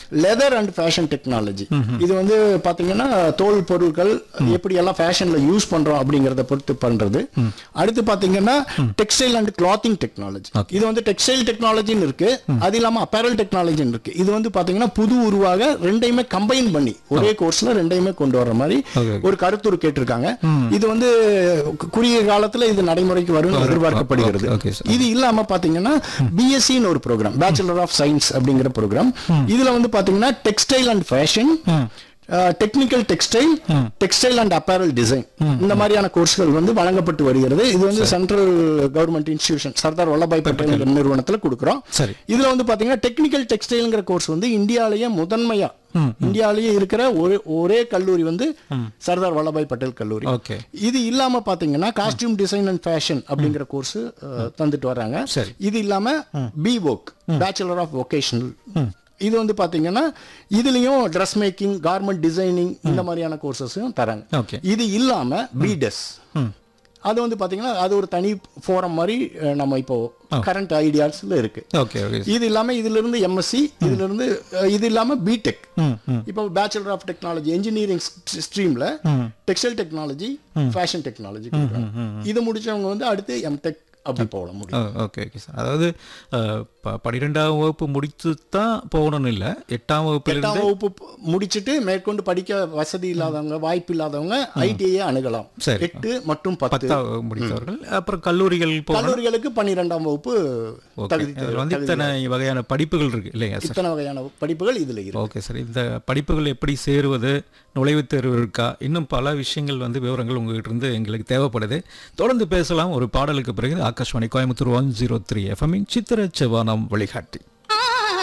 Leather and fashion technology இது வந்து பாத்தீங்கன்னா தோல் பொருட்கள் எப்படி எல்லாம் ஃபேஷன்ல யூஸ் பண்றோம் அப்படிங்கறத பொறுத்து பண்றது அடுத்து பாத்தீங்கன்னா டெக்ஸ்டைல் அண்ட் கிளாத்திங் டெக்னாலஜி இது வந்து டெக்ஸ்டைல் டெக்னாலஜின்னு இருக்கு அது இல்லாம அப்பேரல் டெக்னாலஜின்னு இருக்கு இது வந்து பாத்தீங்கன்னா புது உருவாக ரெண்டையுமே கம்பைன் பண்ணி ஒரே கோர்ஸ்ல ரெண்டையுமே கொண்டு வர்ற மாதிரி Okay. ஒரு கருத்துரு கேட்டிருக்காங்க இது வந்து கு- குறுகிய காலத்துல இது நடைமுறைக்கு வரும் எதிர்பார்க்கப்படுகிறது Okay, okay, sir. இது இல்லாம பாத்தீங்கன்னா பிஎஸ்சின்னு ஒரு ப்ரோக்ராம் பேச்சுலர் ஆஃப் சயின்ஸ் அப்படிங்கிற ப்ரோக்ராம் இதுல வந்து பாத்தீங்கன்னா textile and fashion technical textile textile and apparel design இந்த மாதிரியான கோர்ஸ்கள் வந்து வழங்கப்பட்டு வருகிறது இது வந்து central government institution Sardar Vallabhbhai Patel நிறுவனத்துல கொடுக்குறோம் சரி. இதுல வந்து பாத்தீங்கன்னா டெக்னிக்கல் டெக்ஸ்டைல்ங்கிற கோர்ஸ் வந்து இந்தியாலயே முதன்மையா இந்தியாலயே இருக்கிற ஒரே ஒரே கல்லூரி வந்து சர்தார் வல்லபாய் பட்டேல் கல்லூரி ஓகே இது இல்லாம பாத்தீங்கன்னா காஸ்டியூம் டிசைன் அண்ட் ஃபேஷன் அப்படிங்கிற கோர்ஸ் தந்துட்டு வர்றாங்க சரி. இது இல்லாம B voc bachelor of vocational இது வந்து பாத்தீங்கன்னா இதுலயும் ட்ரெஸ் மேக்கிங் கார்மெண்ட் டிசைனிங் இந்த மாதிரியான கோர்சஸும் தராங்க ஓகே இது இல்லாம பிடெஸ் அது வந்து பாத்தீங்கன்னா அது ஒரு தனி ஃபோரம் மாதிரி அஹ், நம்ம இப்போ கரண்ட் ஐடியாஸ்ல இருக்கு ஓகே ஓகே இது இல்லாம இதுல இருந்து எம்எஸ்சி இதுல இருந்து அஹ், இது இல்லாம பிடெக் இப்போ பேச்சுலர் ஆஃப் டெக்னாலஜி இன்ஜினியரிங் ஸ்ட்ரீம்ல டெக்ஸ்டைல் டெக்னாலஜி ஃபேஷன் டெக்னாலஜி இது முடிச்சவங்க வந்து அடுத்து எம்டெக் அப்படி போக முடியும் ஓகே ஓகே சார் அதாவது அஹ், ப- பன்னிரெண்டாம் வகுப்பு முடித்து தான் போகணும்னு இல்லை எட்டாம் வகுப்பிலிருந்து எட்டாம் வகுப்பு ப- முடிச்சிட்டு மேற்கொண்டு படிக்க வசதி இல்லாதவங்க வாய்ப்பு இல்லாதவங்க ஐடிஐ அணுகலாம் சரி. எட்டு மற்றும் பத்து பத்தாம் வகுப்பு முடித்தவர்கள் அப்புறம் கல்லூரிகள் போகணும் கல்லூரிகளுக்கு பன்னிரெண்டாம் வகுப்பு ஓகே தகுதி இதில் வந்து இத்தனை வகையான படிப்புகள் இருக்கு இல்லையா சார் இத்தனை வகையான படிப்புகள் இதுல இருக்கு ஓகே சார் இந்த படிப்புகள் எப்படி சேருவது நுழைவுத் தேர்வு இருக்கா இன்னும் பல விஷயங்கள் வந்து விவரங்கள் உங்ககிட்ட இருந்து எங்களுக்கு தேவைப்படுது தொடர்ந்து பேசலாம் ஒரு பாடலுக்கு பிறகு Akashvani Coimbatore one zero three எஃப்எம்மின் சித்திர செவ்வானம் வழிகாட்டி